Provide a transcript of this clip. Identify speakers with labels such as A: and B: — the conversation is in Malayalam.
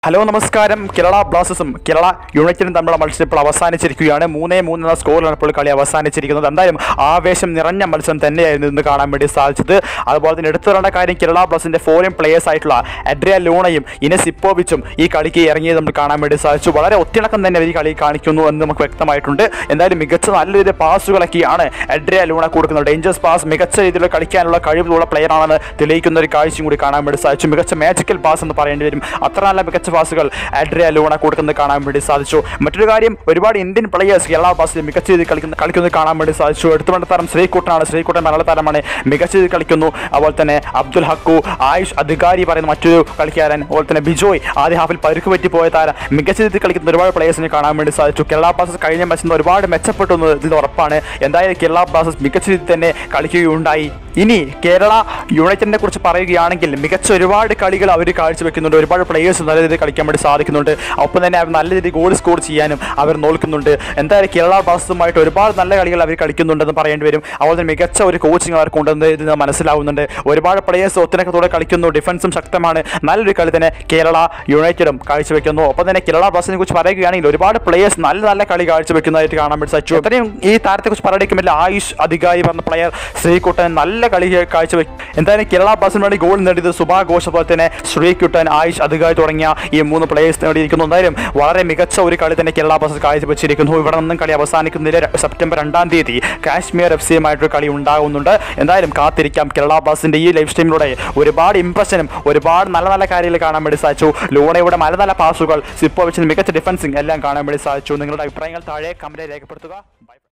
A: ഹലോ നമസ്കാരം കേരള ബ്ലാസ്റ്റേഴ്സും കേരള യുണൈറ്റഡും തമ്മിലുള്ള മത്സരം ഇപ്പോൾ അവസാനിച്ചിരിക്കുകയാണ് മൂന്നേ മൂന്ന് എന്ന സ്കോറിലാണ് ഇപ്പോൾ കളി അവസാനിച്ചിരിക്കുന്നത് എന്തായാലും ആവേശം നിറഞ്ഞ മത്സരം തന്നെയായിരുന്നു ഇന്ന് കാണാൻ വേണ്ടി സാധിച്ചത് അതുപോലെ തന്നെ എടുത്തു പറയേണ്ട കാര്യം കേരള ബ്ലാസ്റ്റേഴ്സിന്റെ ഫോറിൻ പ്ലേയേഴ്സ് ആയിട്ടുള്ള അഡ്രിയ ലൂണയും ഇനസ് ഇപ്പോവിച്ചും ഈ കളിക്ക് ഇറങ്ങിയത് നമുക്ക് കാണാൻ വേണ്ടി സാധിച്ചു വളരെ ഒത്തിണക്കം തന്നെ അവർ ഈ കളി കാണിക്കുന്നു എന്ന് നമുക്ക് വ്യക്തമായിട്ടുണ്ട് എന്തായാലും മികച്ച നല്ല രീതിയിൽ പാസുകളൊക്കെയാണ് അഡ്രിയ ലൂണ കൊടുക്കുന്നത് ഡേഞ്ചറസ് പാസ് മികച്ച രീതിയിൽ കളിക്കാനുള്ള കഴിവുള്ള പ്ലെയർ ആണെന്ന് തെളിയിക്കുന്ന ഒരു കാഴ്ചയും കൂടി കാണാൻ വേണ്ടി സാധിച്ചു മികച്ച മാജിക്കൽ പാസ് എന്ന് പറയേണ്ടി വരും അത്ര നല്ല മികച്ച പാസുകൾ അഡ്രിയ ലൂണ കൊടുക്കുന്നത് കാണാൻ വേണ്ടി സാധിച്ചു മറ്റൊരു കാര്യം ഒരുപാട് ഇന്ത്യൻ പ്ലെയേഴ്സ് കേരള ബ്ലാസ്റ്റിൽ മികച്ച രീതിയിൽ കളിക്കുന്ന കളിക്കുന്നത് കാണാൻ വേണ്ടി സാധിച്ചു എടുത്തുകൊണ്ട് താരം ശ്രീകുട്ടനാണ് ശ്രീകുട്ടൻ മലയാള താരമാണ് മികച്ച രീതിയിൽ കളിക്കുന്നു അതുപോലെ തന്നെ അബ്ദുൽ ഹക്കു ആയുഷ് അധികാരി പറയുന്ന മറ്റൊരു കളിക്കാരൻ അതുപോലെ തന്നെ ബിജോയ് ആദ്യ ഹാഫിൽ പരുക്ക് പറ്റി പോയ താരം മികച്ച രീതിയിൽ കളിക്കുന്ന ഒരുപാട് പ്ലേയേഴ്സിനെ കാണാൻ വേണ്ടി സാധിച്ചു കേരള ബ്ലാസ്റ്റേഴ്സ് കഴിഞ്ഞ മത്സരം ഒരുപാട് മെച്ചപ്പെട്ടു എന്ന് ഇതിൽ ഉറപ്പാണ് എന്തായാലും കേരള ബ്ലാസ്റ്റേഴ്സ് മികച്ച രീതിയിൽ തന്നെ കളിക്കുകയുണ്ടായി ഇനി കേരള യുണൈറ്റഡിനെ കുറിച്ച് പറയുകയാണെങ്കിൽ മികച്ച ഒരുപാട് കളികൾ അവർ കാഴ്ചവെക്കുന്നുണ്ട് ഒരുപാട് പ്ലേയേഴ്സ് നല്ല രീതിയിൽ കളിക്കാൻ വേണ്ടി സാധിക്കുന്നുണ്ട് ഒപ്പം തന്നെ അവർ നല്ല രീതിയിൽ ഗോൾ സ്കോർ ചെയ്യാനും അവർ നോക്കുന്നുണ്ട് എന്തായാലും കേരള ബ്ലാസ്റ്റേഴ്സുമായിട്ട് ഒരുപാട് നല്ല കളികൾ അവർ കളിക്കുന്നുണ്ടെന്ന് പറയേണ്ടി വരും അതുപോലെ തന്നെ മികച്ച ഒരു കോച്ചിങ് അവർക്കുണ്ടെന്ന് ഇത് മനസ്സിലാവുന്നുണ്ട് ഒരുപാട് പ്ലേയേഴ്സ് ഒത്തിണക്കത്തോടെ കളിക്കുന്നു ഡിഫൻസും ശക്തമാണ് നല്ലൊരു കളി തന്നെ കേരള യുണൈറ്റഡും കാഴ്ചവെക്കുന്നു ഒപ്പം തന്നെ കേരള ബ്ലാസ്റ്റേഴ്സിനെ കുറിച്ച് പറയുകയാണെങ്കിൽ ഒരുപാട് പ്ലേയേഴ്സ് നല്ല നല്ല കളി കാഴ്ചവെക്കുന്നതായിട്ട് കാണാൻ വേണ്ടി സാധിച്ചു അത്രയും ഈ താരത്തെക്കുറിച്ച് പറയുമ്പോൾ ആയുഷ് അധികാരി പറഞ്ഞ പ്ലെയർ ശ്രീകുട്ടൻ നല്ല കളി കാഴ്ചവെക്കും എന്തായാലും കേരള ബ്ലാസ്റ്റേഴ്സിന് വേണ്ടി ഗോൾ നേടിയത് സുഭാ ഘോഷ് പോലെ തന്നെ ശ്രീകുട്ടൻ ആയുഷ് അധികാരി തുടങ്ങിയ ഈ മൂന്ന് പ്ലേയേഴ്സ് നേടിയിരിക്കുന്നു എന്തായാലും വളരെ മികച്ച ഒരു കളി തന്നെ കേരള ബ്ലാസ്റ്റേഴ്സ് കാഴ്ചവെച്ചിരിക്കുന്നു ഇവിടെ നിന്നും കളി അവസാനിക്കുന്നതിൽ ര- സെപ്റ്റംബർ രണ്ടാം തീയതി കാശ്മീർ എഫ് സിയുമായിട്ടൊരു കളി ഉണ്ടാകുന്നുണ്ട് എന്തായാലും കാത്തിരിക്കാം കേരള ബ്ലാസ്റ്റേഴ്സിന്റെ ഈ ലൈഫ് സ്ട്രീമിലൂടെ ഒരുപാട് ഇംപ്രഷനും ഒരുപാട് നല്ല നല്ല കാര്യങ്ങൾ കാണാൻ വേണ്ടി സാധിച്ചു ലൂണയുടെ നല്ല നല്ല പാസുകൾ സിപ്പോ വെച്ച് മികച്ച ഡിഫൻസിങ് എല്ലാം കാണാൻ വേണ്ടി സാധിച്ചു നിങ്ങളുടെ അഭിപ്രായങ്ങൾ താഴെ കമന്റ് രേഖപ്പെടുത്തുക ബൈ